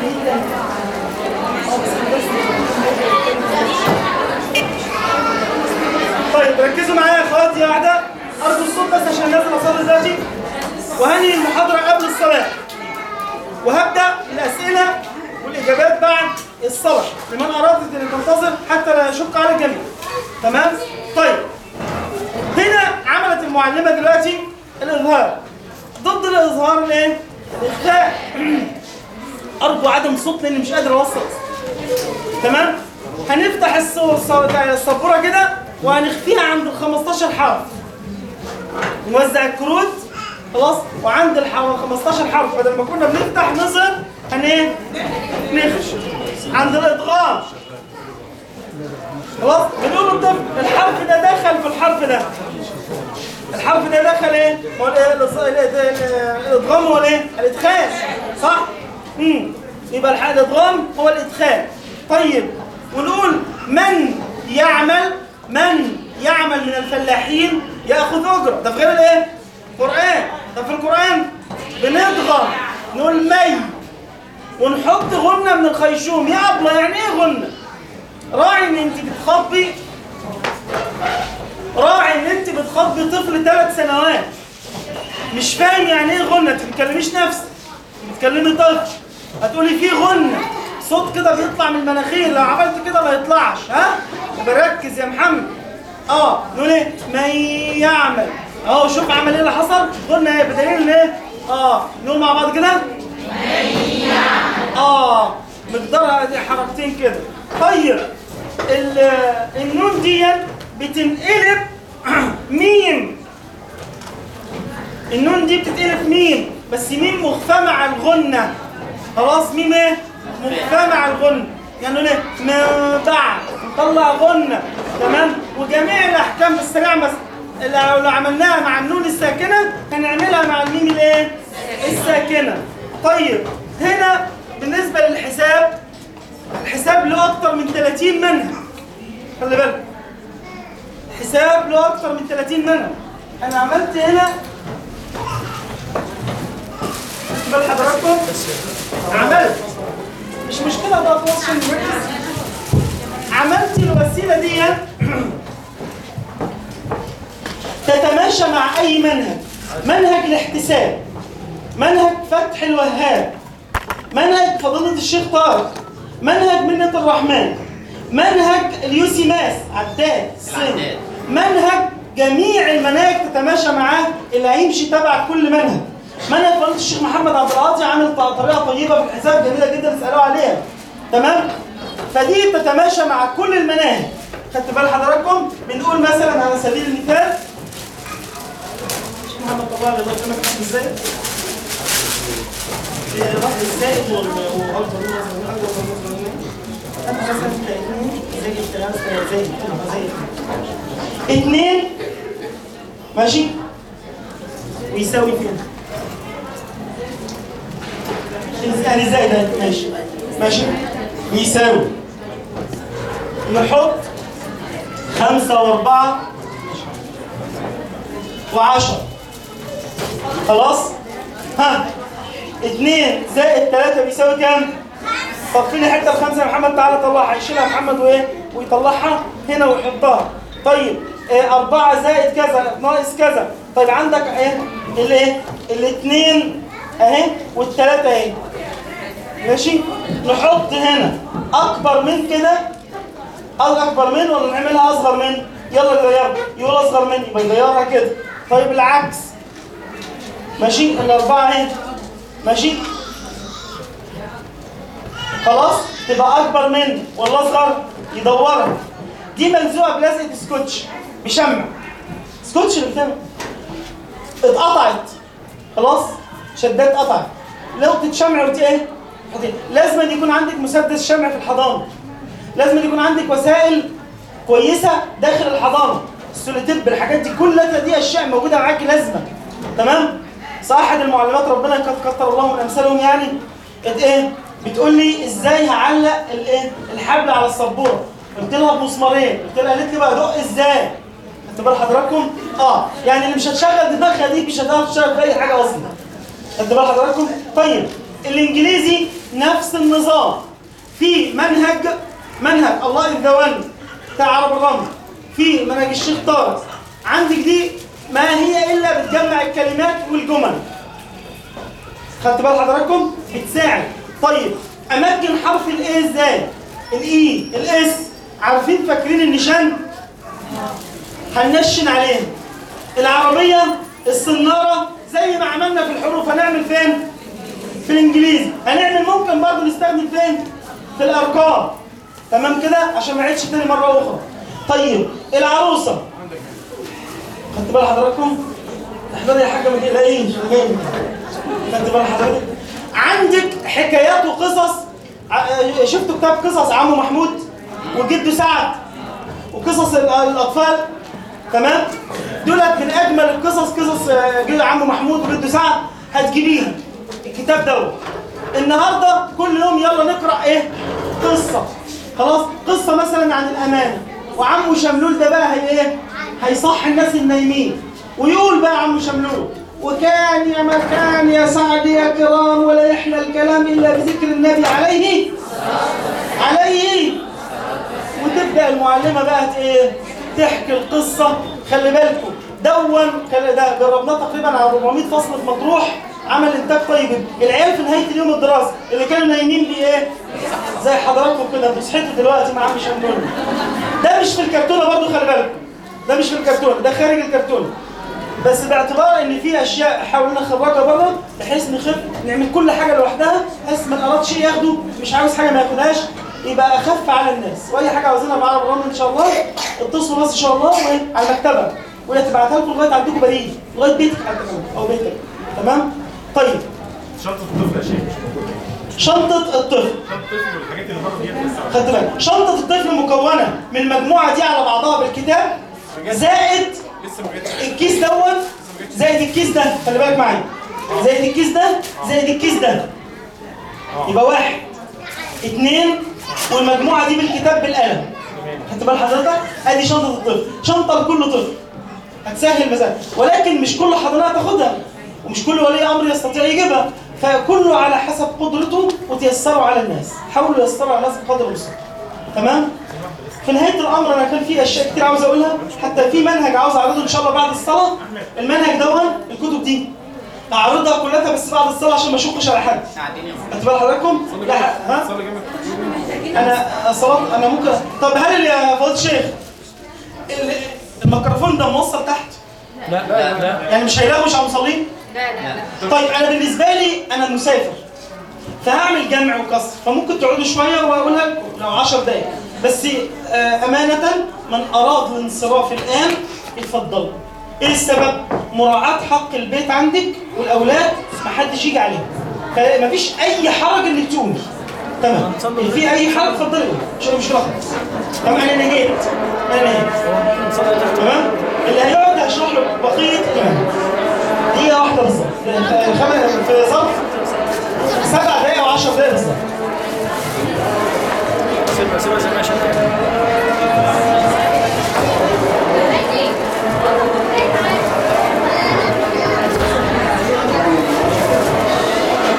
طيب ركزوا معايا يا اخواتي يا قاعده ارجو الصوت بس عشان نازل اصلي دلوقتي وهنهي المحاضره قبل الصلاه وهبدا الاسئله والاجابات بعد الصلاه لمن ارادت ان تنتظر حتى لا يشق على الجميع تمام طيب هنا عملت المعلمه دلوقتي الاظهار ضد الاظهار الايه الاخفاء ارجو عدم صوت لاني مش قادر اوصل تمام هنفتح الصور السبوره كده وهنخفيها عند ال 15 حرف نوزع الكروت خلاص وعند ال 15 حرف بدل ما كنا بنفتح نظهر هن ايه نخش عند الادغام خلاص بنقول للطفل الحرف ده دخل في الحرف ده الحرف ده دخل ايه هو ال- ال- ال- ال- الادغام هو الايه الادخال صح امم يبقى الح- الادغام هو الادخال طيب ونقول من يعمل من يعمل من الفلاحين ياخذ اجره ده في غير الايه القران ده في القران بنضغم نقول مي ونحط غنه من الخيشوم يا ابله يعني ايه غنه راعي ان انت بتخبي راعي ان انت بتخبي طفل ثلاث سنوات مش فاهم يعني ايه غنه انت ما بتكلميش نفسك بتكلمي طفل هتقولي في غنه صوت كده بيطلع من المناخير لو عملت كده ما يطلعش ها بركز يا محمد اه نقول ايه من يعمل اهو شوف عمل ايه اللي حصل غنه ايه بدليل ان ايه اه نقول مع بعض كده اه مقدارها دي حركتين كده طيب ال- النون دي بتنقلب ميم النون دي بتتقلب ميم بس ميم مخفى مع الغنة خلاص ميم ايه؟ مخفى مع الغنة يعني نقول ايه؟ من بعد نطلع غنة تمام وجميع الاحكام بالسريع بس لو لو عملناها مع النون الساكنة هنعملها مع الميم الايه؟ الساكنة طيب هنا بالنسبة للحساب الحساب له أكتر من 30 منهج خلي بالك حساب له أكتر من 30 منهج أنا عملت هنا بال حضراتكم عملت مش مشكلة بقى خلاص عشان نركز عملت الوسيلة دي تتماشى مع أي منهج منهج الاحتساب منهج فتح الوهاب منهج فضيلة الشيخ طارق منهج منة الرحمن منهج اليوسي ماس عداد السن منهج جميع المناهج تتماشى معاه اللي هيمشي تبع كل منهج منهج فضيلة الشيخ محمد عبد العاطي عامل ط- طريقة طيبة في الحساب جميلة جدا اسألوه عليها تمام فدي تتماشى مع كل المناهج خدت بال حضراتكم بنقول مثلا على سبيل المثال الشيخ محمد طبعا الله يكرمك ازاي الرفض الزائد وال- والغلط أما مثلا اتنين زي الثلاثة زي زي اتنين ماشي ويساوي فين؟ يعني ازاي ده ماشي ماشي ويساوي نحط خمسة وأربعة وعشرة خلاص؟ ها اتنين زائد تلاتة بيساوي كام؟ طب فين الحته الخامسه يا محمد تعالى طلعها يشيلها محمد وايه ويطلعها هنا ويحطها طيب آه أربعة زائد كذا ناقص كذا طيب عندك ايه الايه الاثنين اهي والثلاثه اهي ماشي نحط هنا اكبر من كده او اكبر من ولا نعملها اصغر من يلا نغيرها يقول اصغر من يبقى نغيرها كده طيب العكس ماشي الاربعه اهي ماشي خلاص تبقى اكبر من ولا اصغر يدورها دي ملزوقه بلزقه سكوتش بشمع سكوتش اللي بتعمل اتقطعت خلاص شدات قطعت لو تتشمع وت ايه حطيت. لازم أن يكون عندك مسدس شمع في الحضانه لازم أن يكون عندك وسائل كويسه داخل الحضانه السوليتيب الحاجات دي كلها دي اشياء موجوده معاكي لازمه تمام صح احد المعلمات ربنا يكت- كتر الله من امثالهم يعني قد ايه بتقول لي ازاي هعلق الايه الحبل على السبوره قلت لها بمسمارين قلت لها قالت لي بقى دق ازاي خدت بال حضراتكم اه يعني اللي مش هتشغل دماغها دي مش هتعرف تشتغل في اي حاجه اصلا خدت بال حضراتكم طيب الانجليزي نفس النظام في منهج منهج الله الذوان بتاع عرب الرمل في منهج الشيخ طارق عندك دي ما هي الا بتجمع الكلمات والجمل خدت بال حضراتكم بتساعد طيب اماكن حرف الاي ازاي الاي الاس عارفين فاكرين النشان هننشن عليها العربيه الصناره زي ما عملنا في الحروف هنعمل فين في الانجليزي هنعمل ممكن برضه نستخدم فين في الارقام تمام كده عشان ما اعيدش تاني مره اخرى طيب العروسه خدت بال حضراتكم احضري يا حاجه ما تقلقيش أنا جاي خدت بال حضرتك عندك حكايات وقصص ع- شفتوا كتاب قصص عمو محمود وجده سعد وقصص ال- الاطفال تمام دولت من اجمل القصص قصص آه، جد عمو محمود وجده سعد هتجيبيها الكتاب دوت النهارده كل يوم يلا نقرا ايه قصه خلاص قصه مثلا عن الامانه وعمو شملول ده بقى هي ايه هيصح الناس النايمين ويقول بقى عمو شملول وكان يا مكان يا سعد يا كرام ولا يحلى الكلام الا بذكر النبي عليه عليه وتبدا المعلمه بقى ت- ايه تحكي القصه خلي بالكم دون خلي ده جربناه تقريبا على 400 فصل في مطروح عمل انتاج طيب العيال في نهايه اليوم الدراسي اللي كانوا نايمين بيه ايه زي حضراتكم كده انتوا صحيتوا دلوقتي مع عم شمدون ده مش في الكرتونه برضو خلي بالكم ده مش في الكرتونه ده خارج الكرتونه بس باعتبار ان في اشياء حاولنا نخرجها بره بحيث نخف نعمل كل حاجه لوحدها بحيث من اراد شيء ياخده مش عاوز حاجه ما ياخدهاش يبقى اخف على الناس واي حاجه عاوزينها معانا بالرغم ان شاء الله اتصلوا بس ان شاء الله وإيه؟ على المكتبه وهي تبعتها لكم لغايه عندكم بريد لغايه بيتك حتى كمان او بيتك تمام طيب شنطة الطفل يا شيخ شنطه الطفل شنطة الطفل والحاجات اللي بره ديت لسه خدت بالك شنطه الطفل مكونه من المجموعه دي على بعضها بالكتاب زائد لسه ما جاتش الكيس دون زائد الكيس ده خلي بالك معايا زائد الكيس ده زائد الكيس ده يبقى واحد اتنين والمجموعه دي بالكتاب بالقلم خدت بال حضرتك ادي شنطه الطفل شنطه لكل طفل هتسهل مسألة ولكن مش كل حضانه تاخدها ومش كل ولي امر يستطيع يجيبها فكله على حسب قدرته وتيسروا على الناس حاولوا ييسروا على الناس بقدر المستطاع تمام في نهايه الامر انا كان في اشياء كتير عاوز اقولها حتى في منهج عاوز اعرضه ان شاء الله بعد الصلاه المنهج دون الكتب دي اعرضها كلها بس بعد الصلاه عشان ما اشكش على حد خدت بال حضراتكم لا ها صلي جنبك انا صلاة انا ممكن طب هل يا فضيله الشيخ ال- الميكروفون ده موصل تحت لا لا لا يعني مش هيلاقوش على المصلين لا لا لا طيب انا بالنسبه لي انا مسافر فهعمل جمع وكسر فممكن تقعدوا شويه واقولها لكم لو 10 دقايق بس آه، امانه من اراد الانصراف الان اتفضلوا ايه السبب مراعاه حق البيت عندك والاولاد ما حدش يجي عليهم فمفيش اي حرج انك تقومي تمام في اي حرج اتفضلي قولي مش مش خالص تمام انا نهيت انا نهيت تمام اللي هيقعد هشرح له بقيه تمام دقيقة واحدة بالظبط الخمس في ظرف سبع دقايق و10 دقايق بالظبط سيبها سيبها زي ما عشان